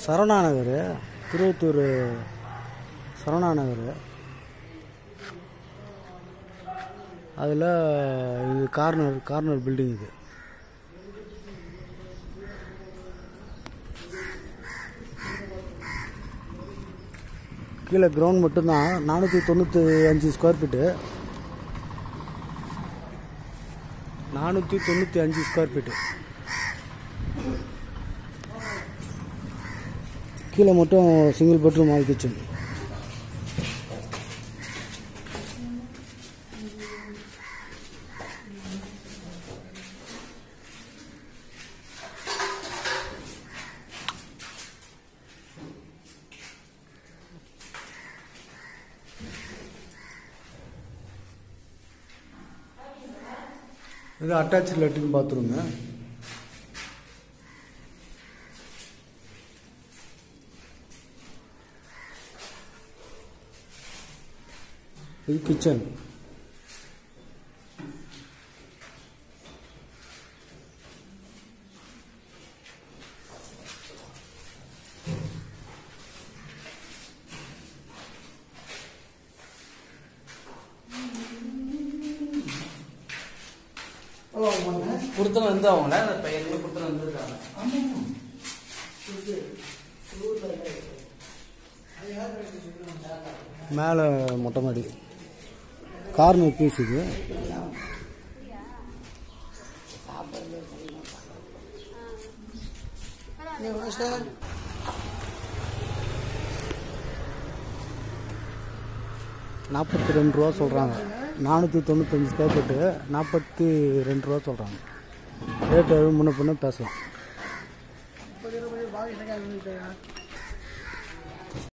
சரவணா நகர் திருவத்தூர் சரவணா நகர் அதில் இது corner corner building இது கீழே கிரவுண்ட் மட்டும்தான் நானூற்றி தொண்ணூற்றி அஞ்சு ஸ்கொயர் ஃபீட்டு நானூற்றி தொண்ணூற்றி அஞ்சு ஸ்கொயர் ஃபீட்டு கீழே மட்டும் சிங்கிள் பெட்ரூம் ஆல் கிச்சன் இது அட்டாச் லெட்டின் பாத்ரூமு இது கிச்சன் கொடுத்துன்னு வந்தவங்கள அந்த பையனுக்கு கொடுத்துன்னு வந்துருக்காங்க மேலே மொட்டை மாடி கார்னர் பீஸ் இது நாற்பத்தி ரெண்டு ரூபா சொல்கிறாங்க நானூற்றி தொண்ணூத்தஞ்சு ஸ்கொயர் ஃபீட்டு நாற்பத்தி ரெண்டு ரூபா சொல்கிறாங்க ரேட்டு முன்ன பின்ன பேசலாம்